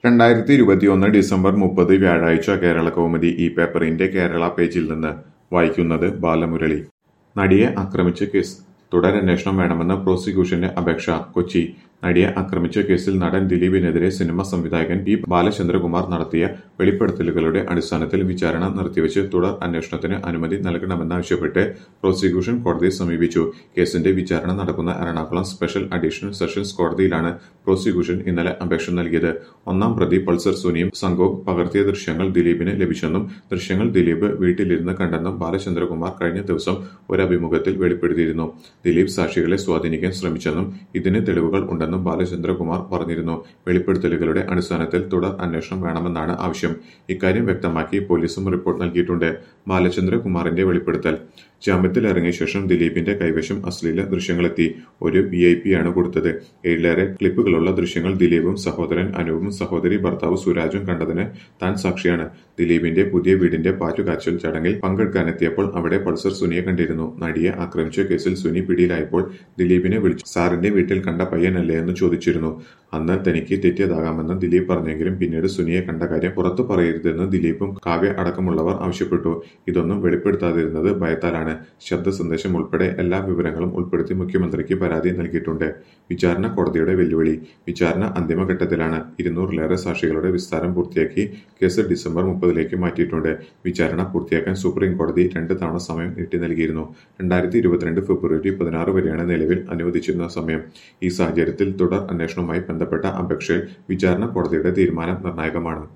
രണ്ടായിരത്തി ഇരുപത്തിയൊന്ന് ഡിസംബർ മുപ്പത് വ്യാഴാഴ്ച കേരള കൗമുദി ഈ പേപ്പറിന്റെ കേരള പേജിൽ നിന്ന് വായിക്കുന്നത് ബാലമുരളി നടിയെ ആക്രമിച്ച കേസ് തുടരന്വേഷണം വേണമെന്ന് പ്രോസിക്യൂഷന്റെ അപേക്ഷ കൊച്ചി നടിയെ ആക്രമിച്ച കേസിൽ നടൻ ദിലീപിനെതിരെ സിനിമ സംവിധായകൻ പി ബാലചന്ദ്രകുമാർ നടത്തിയ വെളിപ്പെടുത്തലുകളുടെ അടിസ്ഥാനത്തിൽ വിചാരണ നിർത്തിവെച്ച് തുടർ അന്വേഷണത്തിന് അനുമതി നൽകണമെന്നാവശ്യപ്പെട്ട് പ്രോസിക്യൂഷൻ കോടതിയെ സമീപിച്ചു കേസിന്റെ വിചാരണ നടക്കുന്ന എറണാകുളം സ്പെഷ്യൽ അഡീഷണൽ സെഷൻസ് കോടതിയിലാണ് പ്രോസിക്യൂഷൻ ഇന്നലെ അപേക്ഷ നൽകിയത് ഒന്നാം പ്രതി പൾസർ സുനിയും സംഘവും പകർത്തിയ ദൃശ്യങ്ങൾ ദിലീപിന് ലഭിച്ചെന്നും ദൃശ്യങ്ങൾ ദിലീപ് വീട്ടിലിരുന്ന് കണ്ടെന്നും ബാലചന്ദ്രകുമാർ കഴിഞ്ഞ ദിവസം ഒരു അഭിമുഖത്തിൽ വെളിപ്പെടുത്തിയിരുന്നു ദിലീപ് സാക്ഷികളെ സ്വാധീനിക്കാൻ ശ്രമിച്ചെന്നും ഇതിന് തെളിവുകൾ ഉണ്ടെന്നും ബാലചന്ദ്രകുമാർ പറഞ്ഞിരുന്നു വെളിപ്പെടുത്തലുകളുടെ അടിസ്ഥാനത്തിൽ തുടർ അന്വേഷണം വേണമെന്നാണ് ആവശ്യം ഇക്കാര്യം വ്യക്തമാക്കി പോലീസും റിപ്പോർട്ട് നൽകിയിട്ടുണ്ട് ബാലചന്ദ്രകുമാറിന്റെ വെളിപ്പെടുത്തൽ ജാമ്യത്തിൽ ഇറങ്ങിയ ശേഷം ദിലീപിന്റെ കൈവശം അശ്ലീല ദൃശ്യങ്ങളെത്തി ഒരു വി ഐ പി ആണ് കൊടുത്തത് ഏഴിലേറെ ക്ലിപ്പുകളുള്ള ദൃശ്യങ്ങൾ ദിലീപും സഹോദരൻ അനുവും സഹോദരി ഭർത്താവ് സുരാജും കണ്ടതിന് താൻ സാക്ഷിയാണ് ദിലീപിന്റെ പുതിയ വീടിന്റെ പാറ്റുകാച്ചൽ ചടങ്ങിൽ പങ്കെടുക്കാനെത്തിയപ്പോൾ അവിടെ പൾസർ സുനിയെ കണ്ടിരുന്നു നടിയെ ആക്രമിച്ച കേസിൽ സുനി പിടിയിലായപ്പോൾ ദിലീപിനെ വിളിച്ചു സാറിന്റെ വീട്ടിൽ കണ്ട പയ്യനല്ലേ എന്ന് ചോദിച്ചിരുന്നു അന്ന് തനിക്ക് തെറ്റിയതാകാമെന്ന് ദിലീപ് പറഞ്ഞെങ്കിലും പിന്നീട് സുനിയെ കണ്ട കാര്യം പുറത്തു പറയരുതെന്ന് ദിലീപും കാവ്യ അടക്കമുള്ളവർ ആവശ്യപ്പെട്ടു ഇതൊന്നും വെളിപ്പെടുത്താതിരുന്നത് ഭയത്താലാണ് ശബ്ദ സന്ദേശം ഉൾപ്പെടെ എല്ലാ വിവരങ്ങളും ഉൾപ്പെടുത്തി മുഖ്യമന്ത്രിക്ക് പരാതി നൽകിയിട്ടുണ്ട് വിചാരണ കോടതിയുടെ വെല്ലുവിളി വിചാരണ അന്തിമഘട്ടത്തിലാണ് ഇരുന്നൂറിലേറെ സാക്ഷികളുടെ വിസ്താരം പൂർത്തിയാക്കി കേസ് ഡിസംബർ മുപ്പതിലേക്ക് മാറ്റിയിട്ടുണ്ട് വിചാരണ പൂർത്തിയാക്കാൻ സുപ്രീം കോടതി രണ്ട് തവണ സമയം നീട്ടി നൽകിയിരുന്നു രണ്ടായിരത്തി ഇരുപത്തിരണ്ട് ഫെബ്രുവരി പതിനാറ് വരെയാണ് നിലവിൽ അനുവദിച്ചിരുന്ന സമയം ഈ സാഹചര്യത്തിൽ തുടർ അന്വേഷണവുമായി ബന്ധപ്പെട്ട അപേക്ഷയിൽ വിചാരണ കോടതിയുടെ തീരുമാനം നിർണായകമാണ്